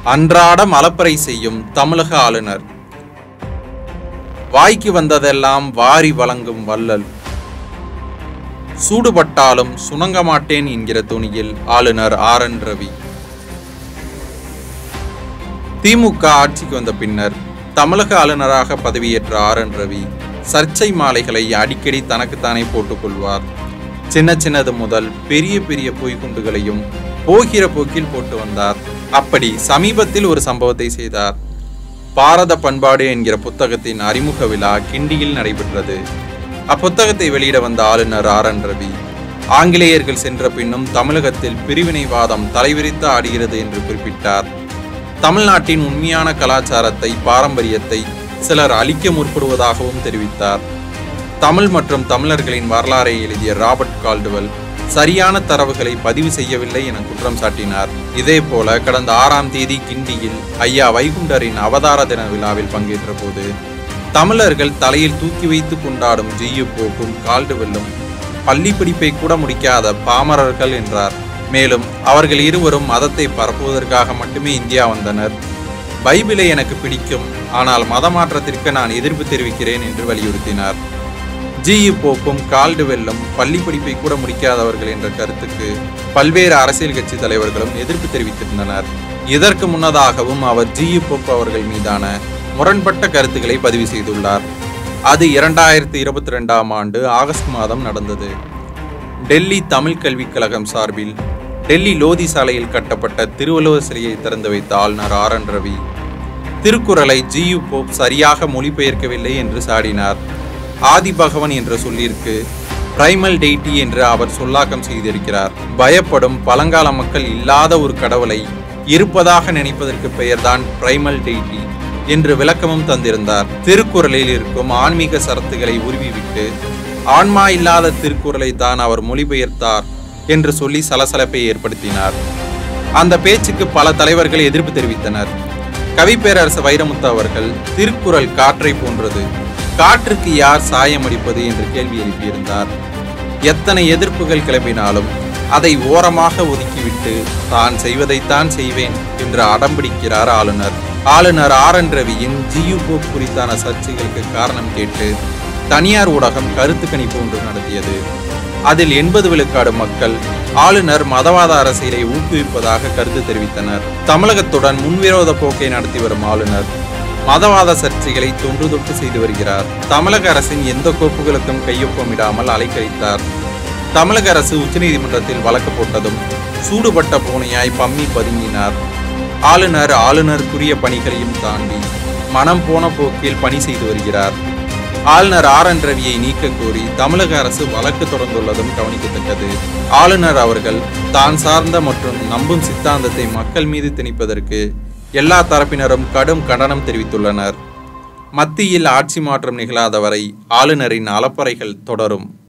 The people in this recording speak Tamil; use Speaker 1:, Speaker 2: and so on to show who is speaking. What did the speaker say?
Speaker 1: அன்றாடம் அலப்பறை செய்யும் தமிழக ஆளுநர் வாய்க்கு வந்ததெல்லாம் வாரி வழங்கும் வள்ளல் சூடுபட்டாலும் சுணங்க மாட்டேன் என்கிற துணியில் ஆளுநர் ஆர் என் ரவி திமுக ஆட்சிக்கு வந்த பின்னர் தமிழக ஆளுநராக பதவியேற்ற ஆர் என் ரவி சர்ச்சை மாலைகளை அடிக்கடி தனக்குத்தானே போட்டுக்கொள்வார் சின்ன சின்னது முதல் பெரிய பெரிய பொய்குண்டுகளையும் போகிற போக்கில் போட்டு வந்தார் அப்படி சமீபத்தில் ஒரு சம்பவத்தை செய்தார் பாரத பண்பாடு என்கிற புத்தகத்தின் அறிமுக விழா கிண்டியில் நடைபெற்றது அப்புத்தகத்தை வெளியிட வந்த ஆளுநர் ஆர் என் ரவி ஆங்கிலேயர்கள் சென்ற பின்னும் தமிழகத்தில் பிரிவினைவாதம் தலைவிரித்து ஆடுகிறது என்று குறிப்பிட்டார் தமிழ்நாட்டின் உண்மையான கலாச்சாரத்தை பாரம்பரியத்தை சிலர் அழிக்க முற்படுவதாகவும் தெரிவித்தார் தமிழ் மற்றும் தமிழர்களின் வரலாறை எழுதிய ராபர்ட் கால்டுவெல் சரியான தரவுகளை பதிவு செய்யவில்லை என குற்றம் சாட்டினார் இதேபோல கடந்த ஆறாம் தேதி கிண்டியில் ஐயா வைகுண்டரின் அவதார தின விழாவில் பங்கேற்ற போது தமிழர்கள் தலையில் தூக்கி வைத்து கொண்டாடும் ஜியு போக்கும் கால்டுவெல்லும் பள்ளி படிப்பை கூட முடிக்காத பாமரர்கள் என்றார் மேலும் அவர்கள் இருவரும் மதத்தை பரப்புவதற்காக மட்டுமே இந்தியா வந்தனர் பைபிளை எனக்கு பிடிக்கும் ஆனால் மத மாற்றத்திற்கு நான் எதிர்ப்பு தெரிவிக்கிறேன் என்று வலியுறுத்தினார் ஜியு போப்பும் கால்டுவெல்லும் பள்ளி படிப்பை கூட முடிக்காதவர்கள் என்ற கருத்துக்கு பல்வேறு அரசியல் கட்சி தலைவர்களும் எதிர்ப்பு தெரிவித்திருந்தனர் இதற்கு முன்னதாகவும் அவர் ஜியு போப் அவர்கள் மீதான முரண்பட்ட கருத்துக்களை பதிவு செய்துள்ளார் அது இரண்டாயிரத்தி இருபத்தி ரெண்டாம் ஆண்டு ஆகஸ்ட் மாதம் நடந்தது டெல்லி தமிழ் கல்விக் கழகம் சார்பில் டெல்லி லோதி சாலையில் கட்டப்பட்ட திருவள்ளுவர் சிலையை திறந்து வைத்த ஆளுநர் ஆர் என் ரவி திருக்குறளை ஜியு போப் சரியாக மொழிபெயர்க்கவில்லை என்று சாடினார் ஆதிபகவன் என்ற சொல்லிற்கு பிரைமல் டெய்டி என்று அவர் சொல்லாக்கம் செய்திருக்கிறார் பயப்படும் பழங்கால மக்கள் இல்லாத ஒரு கடவுளை இருப்பதாக நினைப்பதற்கு பெயர்தான் பிரைமல் டெய்டி என்று விளக்கமும் தந்திருந்தார் திருக்குறளில் இருக்கும் ஆன்மீக சரத்துகளை உருவிவிட்டு ஆன்மா இல்லாத திருக்குறளை தான் அவர் மொழிபெயர்த்தார் என்று சொல்லி சலசலப்பை ஏற்படுத்தினார் அந்த பேச்சுக்கு பல தலைவர்கள் எதிர்ப்பு தெரிவித்தனர் கவிப்பேரரசு வைரமுத்து அவர்கள் திருக்குறள் காற்றை போன்றது காற்றுக்கு யார் சாயம் அடிப்பது என்று கேள்வி எழுப்பியிருந்தார் எத்தனை எதிர்ப்புகள் கிளம்பினாலும் அதை ஓரமாக ஒதுக்கிவிட்டு தான் செய்வதைத்தான் செய்வேன் என்று அடம்பிடிக்கிறார் ஆளுநர் ஆளுநர் ஆர் என் ரவியின் ஜியு போப் குறித்தான சர்ச்சைகளுக்கு காரணம் கேட்டு தனியார் ஊடகம் கருத்து கணிப்பு ஒன்று நடத்தியது அதில் எண்பது விழுக்காடு மக்கள் ஆளுநர் மதவாத அரசியலை ஊக்குவிப்பதாக கருத்து தெரிவித்தனர் தமிழகத்துடன் முன்விரோத போக்கை நடத்தி வரும் ஆளுநர் மதவாத சர்ச்சைகளை தொன்று தொட்டு செய்து வருகிறார் தமிழக அரசின் எந்த கோப்புகளுக்கும் கையொப்பமிடாமல் அலைக்கழித்தார் தமிழக அரசு உச்சநீதிமன்றத்தில் வழக்கு போட்டதும் சூடுபட்ட பூனையாய் பம்மி பதுங்கினார் ஆளுநர் ஆளுநருக்குரிய பணிகளையும் தாண்டி மனம் போன போக்கில் பணி செய்து வருகிறார் ஆளுநர் ஆர் என் ரவியை நீக்க கோரி தமிழக அரசு வழக்கு தொடர்ந்துள்ளதும் கவனிக்கத்தக்கது ஆளுநர் அவர்கள் தான் சார்ந்த மற்றும் நம்பும் சித்தாந்தத்தை மக்கள் மீது திணிப்பதற்கு எல்லா தரப்பினரும் கடும் கண்டனம் தெரிவித்துள்ளனர் மத்தியில் ஆட்சி மாற்றம் நிகழாத வரை ஆளுநரின் அலப்பறைகள் தொடரும்